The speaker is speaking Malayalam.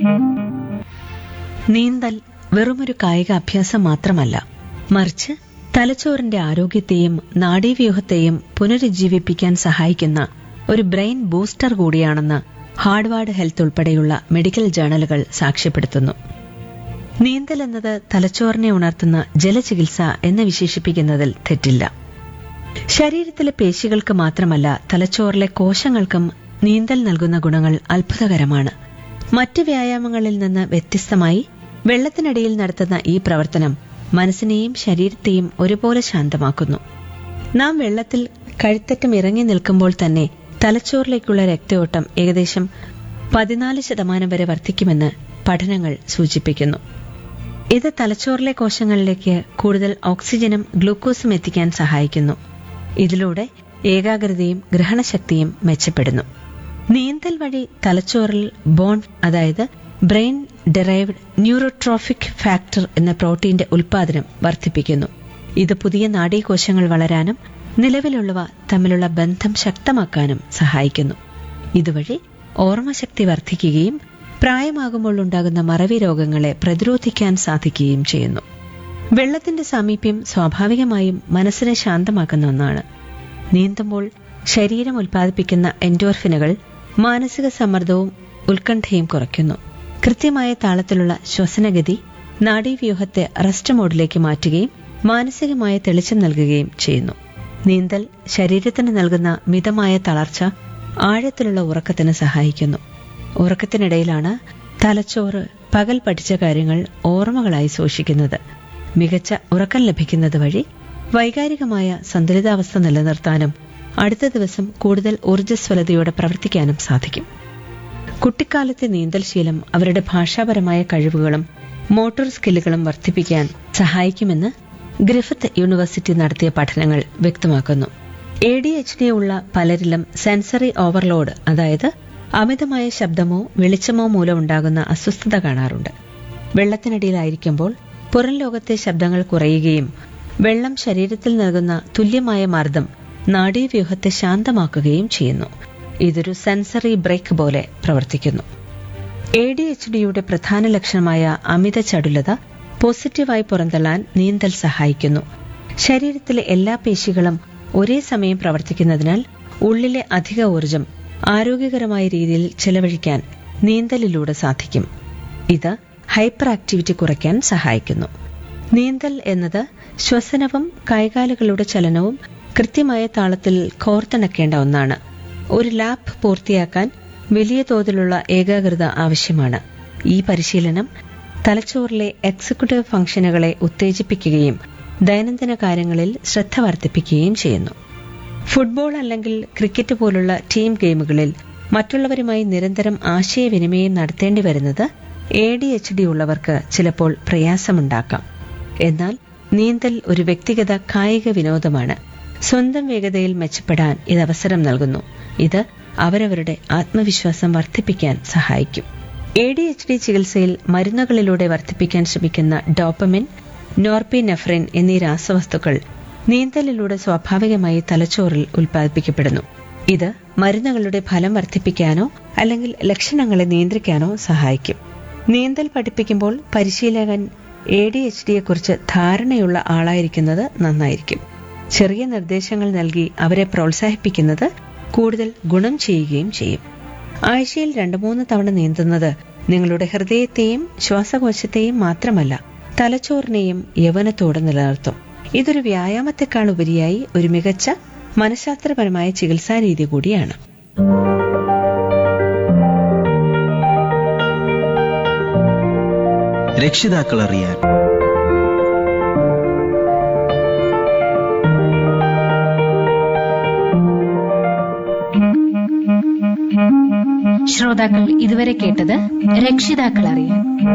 നീന്തൽ വെറുമൊരു കായിക അഭ്യാസം മാത്രമല്ല മറിച്ച് തലച്ചോറിന്റെ ആരോഗ്യത്തെയും നാഡീവ്യൂഹത്തെയും പുനരുജ്ജീവിപ്പിക്കാൻ സഹായിക്കുന്ന ഒരു ബ്രെയിൻ ബൂസ്റ്റർ കൂടിയാണെന്ന് ഹാർഡ്വാർഡ് ഹെൽത്ത് ഉൾപ്പെടെയുള്ള മെഡിക്കൽ ജേണലുകൾ സാക്ഷ്യപ്പെടുത്തുന്നു നീന്തൽ എന്നത് തലച്ചോറിനെ ഉണർത്തുന്ന ജലചികിത്സ എന്ന് വിശേഷിപ്പിക്കുന്നതിൽ തെറ്റില്ല ശരീരത്തിലെ പേശികൾക്ക് മാത്രമല്ല തലച്ചോറിലെ കോശങ്ങൾക്കും നീന്തൽ നൽകുന്ന ഗുണങ്ങൾ അത്ഭുതകരമാണ് മറ്റ് വ്യായാമങ്ങളിൽ നിന്ന് വ്യത്യസ്തമായി വെള്ളത്തിനടിയിൽ നടത്തുന്ന ഈ പ്രവർത്തനം മനസ്സിനെയും ശരീരത്തെയും ഒരുപോലെ ശാന്തമാക്കുന്നു നാം വെള്ളത്തിൽ കഴുത്തറ്റം ഇറങ്ങി നിൽക്കുമ്പോൾ തന്നെ തലച്ചോറിലേക്കുള്ള രക്തയോട്ടം ഏകദേശം പതിനാല് ശതമാനം വരെ വർദ്ധിക്കുമെന്ന് പഠനങ്ങൾ സൂചിപ്പിക്കുന്നു ഇത് തലച്ചോറിലെ കോശങ്ങളിലേക്ക് കൂടുതൽ ഓക്സിജനും ഗ്ലൂക്കോസും എത്തിക്കാൻ സഹായിക്കുന്നു ഇതിലൂടെ ഏകാഗ്രതയും ഗ്രഹണശക്തിയും മെച്ചപ്പെടുന്നു നീന്തൽ വഴി തലച്ചോറിൽ ബോൺ അതായത് ബ്രെയിൻ ഡെറൈവ്ഡ് ന്യൂറോട്രോഫിക് ഫാക്ടർ എന്ന പ്രോട്ടീന്റെ ഉൽപാദനം വർദ്ധിപ്പിക്കുന്നു ഇത് പുതിയ നാഡീകോശങ്ങൾ വളരാനും നിലവിലുള്ളവ തമ്മിലുള്ള ബന്ധം ശക്തമാക്കാനും സഹായിക്കുന്നു ഇതുവഴി ഓർമ്മശക്തി വർദ്ധിക്കുകയും പ്രായമാകുമ്പോൾ ഉണ്ടാകുന്ന മറവി രോഗങ്ങളെ പ്രതിരോധിക്കാൻ സാധിക്കുകയും ചെയ്യുന്നു വെള്ളത്തിന്റെ സാമീപ്യം സ്വാഭാവികമായും മനസ്സിനെ ശാന്തമാക്കുന്ന ഒന്നാണ് നീന്തുമ്പോൾ ശരീരം ഉൽപ്പാദിപ്പിക്കുന്ന എൻഡോർഫിനുകൾ മാനസിക സമ്മർദ്ദവും ഉത്കണ്ഠയും കുറയ്ക്കുന്നു കൃത്യമായ താളത്തിലുള്ള ശ്വസനഗതി നാഡീവ്യൂഹത്തെ റെസ്റ്റ് മോഡിലേക്ക് മാറ്റുകയും മാനസികമായ തെളിച്ചം നൽകുകയും ചെയ്യുന്നു നീന്തൽ ശരീരത്തിന് നൽകുന്ന മിതമായ തളർച്ച ആഴത്തിലുള്ള ഉറക്കത്തിന് സഹായിക്കുന്നു ഉറക്കത്തിനിടയിലാണ് തലച്ചോറ് പകൽ പഠിച്ച കാര്യങ്ങൾ ഓർമ്മകളായി സൂക്ഷിക്കുന്നത് മികച്ച ഉറക്കം ലഭിക്കുന്നത് വഴി വൈകാരികമായ സന്തുലിതാവസ്ഥ നിലനിർത്താനും അടുത്ത ദിവസം കൂടുതൽ ഊർജ്ജസ്വലതയോടെ പ്രവർത്തിക്കാനും സാധിക്കും കുട്ടിക്കാലത്തെ നീന്തൽ ശീലം അവരുടെ ഭാഷാപരമായ കഴിവുകളും മോട്ടോർ സ്കില്ലുകളും വർദ്ധിപ്പിക്കാൻ സഹായിക്കുമെന്ന് ഗ്രിഫിത്ത് യൂണിവേഴ്സിറ്റി നടത്തിയ പഠനങ്ങൾ വ്യക്തമാക്കുന്നു എ ഡി എച്ച് ഡി ഉള്ള പലരിലും സെൻസറി ഓവർലോഡ് അതായത് അമിതമായ ശബ്ദമോ വെളിച്ചമോ മൂലം ഉണ്ടാകുന്ന അസ്വസ്ഥത കാണാറുണ്ട് വെള്ളത്തിനടിയിലായിരിക്കുമ്പോൾ പുറം ലോകത്തെ ശബ്ദങ്ങൾ കുറയുകയും വെള്ളം ശരീരത്തിൽ നൽകുന്ന തുല്യമായ മർദ്ദം നാഡീവ്യൂഹത്തെ ശാന്തമാക്കുകയും ചെയ്യുന്നു ഇതൊരു സെൻസറി ബ്രേക്ക് പോലെ പ്രവർത്തിക്കുന്നു എ ഡി എച്ച് ഡിയുടെ പ്രധാന ലക്ഷണമായ അമിത ചടുലത പോസിറ്റീവായി പുറന്തള്ളാൻ നീന്തൽ സഹായിക്കുന്നു ശരീരത്തിലെ എല്ലാ പേശികളും ഒരേ സമയം പ്രവർത്തിക്കുന്നതിനാൽ ഉള്ളിലെ അധിക ഊർജം ആരോഗ്യകരമായ രീതിയിൽ ചെലവഴിക്കാൻ നീന്തലിലൂടെ സാധിക്കും ഇത് ഹൈപ്പർ ആക്ടിവിറ്റി കുറയ്ക്കാൻ സഹായിക്കുന്നു നീന്തൽ എന്നത് ശ്വസനവും കൈകാലുകളുടെ ചലനവും കൃത്യമായ താളത്തിൽ കോർത്തിണക്കേണ്ട ഒന്നാണ് ഒരു ലാപ്പ് പൂർത്തിയാക്കാൻ വലിയ തോതിലുള്ള ഏകാഗ്രത ആവശ്യമാണ് ഈ പരിശീലനം തലച്ചോറിലെ എക്സിക്യൂട്ടീവ് ഫംഗ്ഷനുകളെ ഉത്തേജിപ്പിക്കുകയും ദൈനംദിന കാര്യങ്ങളിൽ ശ്രദ്ധ വർദ്ധിപ്പിക്കുകയും ചെയ്യുന്നു ഫുട്ബോൾ അല്ലെങ്കിൽ ക്രിക്കറ്റ് പോലുള്ള ടീം ഗെയിമുകളിൽ മറ്റുള്ളവരുമായി നിരന്തരം ആശയവിനിമയം നടത്തേണ്ടി വരുന്നത് എ ഡി എച്ച് ഡി ഉള്ളവർക്ക് ചിലപ്പോൾ പ്രയാസമുണ്ടാക്കാം എന്നാൽ നീന്തൽ ഒരു വ്യക്തിഗത കായിക വിനോദമാണ് സ്വന്തം വേഗതയിൽ മെച്ചപ്പെടാൻ ഇത് അവസരം നൽകുന്നു ഇത് അവരവരുടെ ആത്മവിശ്വാസം വർദ്ധിപ്പിക്കാൻ സഹായിക്കും എ ഡി എച്ച് ഡി ചികിത്സയിൽ മരുന്നുകളിലൂടെ വർദ്ധിപ്പിക്കാൻ ശ്രമിക്കുന്ന ഡോപ്പമിൻ നോർപിനെഫ്രിൻ എന്നീ രാസവസ്തുക്കൾ നീന്തലിലൂടെ സ്വാഭാവികമായി തലച്ചോറിൽ ഉൽപ്പാദിപ്പിക്കപ്പെടുന്നു ഇത് മരുന്നുകളുടെ ഫലം വർദ്ധിപ്പിക്കാനോ അല്ലെങ്കിൽ ലക്ഷണങ്ങളെ നിയന്ത്രിക്കാനോ സഹായിക്കും നീന്തൽ പഠിപ്പിക്കുമ്പോൾ പരിശീലകൻ എ ഡി എച്ച് ഡിയെക്കുറിച്ച് ധാരണയുള്ള ആളായിരിക്കുന്നത് നന്നായിരിക്കും ചെറിയ നിർദ്ദേശങ്ങൾ നൽകി അവരെ പ്രോത്സാഹിപ്പിക്കുന്നത് കൂടുതൽ ഗുണം ചെയ്യുകയും ചെയ്യും ആഴ്ചയിൽ രണ്ടു മൂന്ന് തവണ നീന്തുന്നത് നിങ്ങളുടെ ഹൃദയത്തെയും ശ്വാസകോശത്തെയും മാത്രമല്ല തലച്ചോറിനെയും യൗവനത്തോടെ നിലനിർത്തും ഇതൊരു വ്യായാമത്തെക്കാൾ ഉപരിയായി ഒരു മികച്ച മനഃശാസ്ത്രപരമായ ചികിത്സാ രീതി കൂടിയാണ് രക്ഷിതാക്കൾ അറിയാൻ ശ്രോതാക്കൾ ഇതുവരെ കേട്ടത് രക്ഷിതാക്കൾ അറിയാൻ